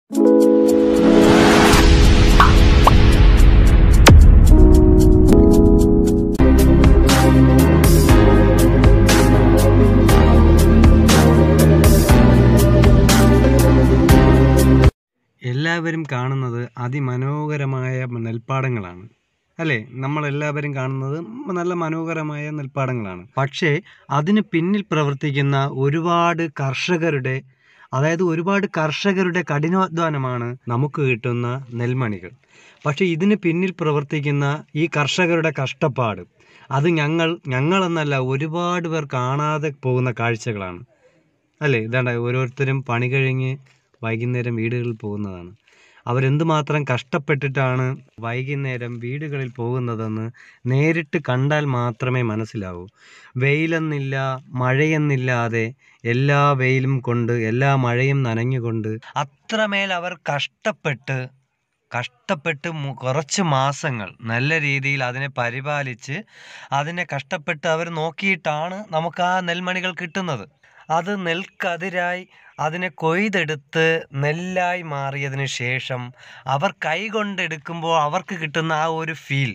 എല്ലാവരും കാണുന്നത് അതിമനോഹരമായ നെൽപ്പാടങ്ങളാണ് അല്ലേ നമ്മളെല്ലാവരും കാണുന്നത് നല്ല മനോഹരമായ നെൽപ്പാടങ്ങളാണ് പക്ഷേ അതിന് പിന്നിൽ പ്രവർത്തിക്കുന്ന ഒരുപാട് കർഷകരുടെ അതായത് ഒരുപാട് കർഷകരുടെ കഠിനാധ്വാനമാണ് നമുക്ക് കിട്ടുന്ന നെൽമണികൾ പക്ഷേ ഇതിന് പിന്നിൽ പ്രവർത്തിക്കുന്ന ഈ കർഷകരുടെ കഷ്ടപ്പാട് അത് ഞങ്ങൾ ഞങ്ങളെന്നല്ല ഒരുപാട് പേർ കാണാതെ പോകുന്ന കാഴ്ചകളാണ് അല്ലേ ഇതാണ്ട് ഓരോരുത്തരും പണി കഴിഞ്ഞ് വൈകുന്നേരം വീടുകളിൽ പോകുന്നതാണ് അവരെന്തുമാത്രം കഷ്ടപ്പെട്ടിട്ടാണ് വൈകുന്നേരം വീടുകളിൽ പോകുന്നതെന്ന് നേരിട്ട് കണ്ടാൽ മാത്രമേ മനസ്സിലാവൂ വെയിലെന്നില്ല മഴയെന്നില്ലാതെ എല്ലാ വെയിലും കൊണ്ട് എല്ലാ മഴയും നനഞ്ഞുകൊണ്ട് അത്രമേൽ അവർ കഷ്ടപ്പെട്ട് കഷ്ടപ്പെട്ട് മു- കുറച്ച് മാസങ്ങൾ നല്ല രീതിയിൽ അതിനെ പരിപാലിച്ച് അതിനെ കഷ്ടപ്പെട്ട് അവർ നോക്കിയിട്ടാണ് നമുക്ക് ആ നെൽമണികൾ കിട്ടുന്നത് അത് നെൽക്കതിരായി അതിനെ കൊയ്തെടുത്ത് നെല്ലായി മാറിയതിന് ശേഷം അവർ കൈകൊണ്ടെടുക്കുമ്പോൾ അവർക്ക് കിട്ടുന്ന ആ ഒരു ഫീൽ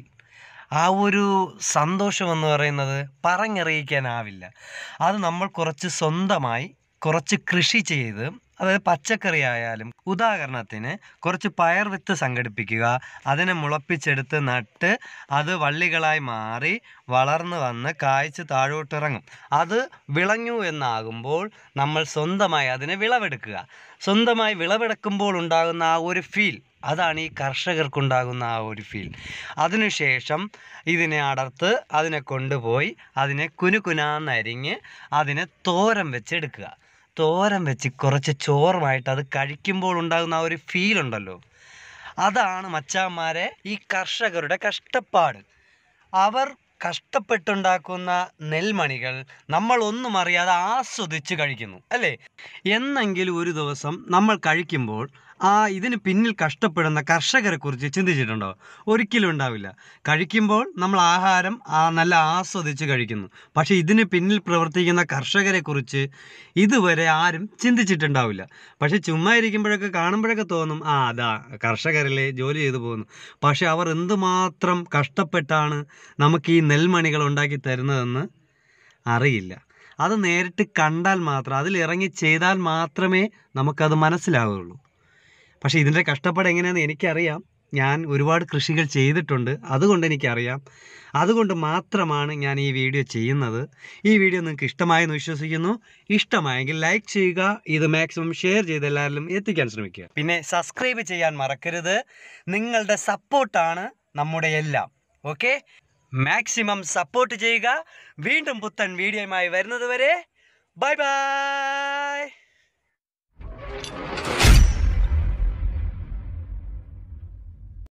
ആ ഒരു സന്തോഷം എന്ന് പറയുന്നത് പറഞ്ഞറിയിക്കാനാവില്ല അത് നമ്മൾ കുറച്ച് സ്വന്തമായി കുറച്ച് കൃഷി ചെയ്ത് അതായത് പച്ചക്കറി ആയാലും ഉദാഹരണത്തിന് കുറച്ച് പയർ വിത്ത് സംഘടിപ്പിക്കുക അതിനെ മുളപ്പിച്ചെടുത്ത് നട്ട് അത് വള്ളികളായി മാറി വളർന്നു വന്ന് കായ്ച്ച് താഴോട്ടിറങ്ങും അത് വിളഞ്ഞു എന്നാകുമ്പോൾ നമ്മൾ സ്വന്തമായി അതിനെ വിളവെടുക്കുക സ്വന്തമായി വിളവെടുക്കുമ്പോൾ ഉണ്ടാകുന്ന ആ ഒരു ഫീൽ അതാണ് ഈ കർഷകർക്കുണ്ടാകുന്ന ആ ഒരു ഫീൽ അതിനുശേഷം ഇതിനെ അടർത്ത് അതിനെ കൊണ്ടുപോയി അതിനെ കുനുകുനാന്നരിഞ്ഞ് അതിനെ തോരൻ വെച്ചെടുക്കുക തോരൻ വെച്ച് കുറച്ച് ചോറുമായിട്ട് അത് കഴിക്കുമ്പോൾ ഉണ്ടാകുന്ന ആ ഒരു ഫീൽ ഉണ്ടല്ലോ അതാണ് മച്ചാന്മാരെ ഈ കർഷകരുടെ കഷ്ടപ്പാട് അവർ കഷ്ടപ്പെട്ടുണ്ടാക്കുന്ന നെൽമണികൾ നമ്മൾ ഒന്നും അറിയാതെ ആസ്വദിച്ച് കഴിക്കുന്നു അല്ലേ എന്നെങ്കിലും ഒരു ദിവസം നമ്മൾ കഴിക്കുമ്പോൾ ആ ഇതിന് പിന്നിൽ കഷ്ടപ്പെടുന്ന കർഷകരെ കുറിച്ച് ചിന്തിച്ചിട്ടുണ്ടോ ഒരിക്കലും ഉണ്ടാവില്ല കഴിക്കുമ്പോൾ നമ്മൾ ആഹാരം ആ നല്ല ആസ്വദിച്ച് കഴിക്കുന്നു പക്ഷേ ഇതിന് പിന്നിൽ പ്രവർത്തിക്കുന്ന കർഷകരെ കുറിച്ച് ഇതുവരെ ആരും ചിന്തിച്ചിട്ടുണ്ടാവില്ല പക്ഷേ ചുമ്മാ ഇരിക്കുമ്പോഴൊക്കെ കാണുമ്പോഴൊക്കെ തോന്നും ആ അതാ കർഷകരല്ലേ ജോലി ചെയ്തു പോകുന്നു പക്ഷേ അവർ എന്തുമാത്രം കഷ്ടപ്പെട്ടാണ് നമുക്ക് ഈ നെൽമണികൾ ഉണ്ടാക്കി തരുന്നതെന്ന് അറിയില്ല അത് നേരിട്ട് കണ്ടാൽ മാത്രം അതിൽ ഇറങ്ങി ചെയ്താൽ മാത്രമേ നമുക്കത് മനസ്സിലാവുകയുള്ളൂ പക്ഷേ ഇതിൻ്റെ കഷ്ടപ്പാട് എങ്ങനെയാണെന്ന് എനിക്കറിയാം ഞാൻ ഒരുപാട് കൃഷികൾ ചെയ്തിട്ടുണ്ട് അതുകൊണ്ട് എനിക്കറിയാം അതുകൊണ്ട് മാത്രമാണ് ഞാൻ ഈ വീഡിയോ ചെയ്യുന്നത് ഈ വീഡിയോ നിങ്ങൾക്ക് ഇഷ്ടമായെന്ന് വിശ്വസിക്കുന്നു ഇഷ്ടമായെങ്കിൽ ലൈക്ക് ചെയ്യുക ഇത് മാക്സിമം ഷെയർ ചെയ്ത് എല്ലാവരിലും എത്തിക്കാൻ ശ്രമിക്കുക പിന്നെ സബ്സ്ക്രൈബ് ചെയ്യാൻ മറക്കരുത് നിങ്ങളുടെ സപ്പോർട്ടാണ് നമ്മുടെ എല്ലാം ഓക്കെ മാക്സിമം സപ്പോർട്ട് ചെയ്യുക വീണ്ടും പുത്തൻ വീഡിയോയുമായി വരുന്നത് വരെ ബൈ ബൈ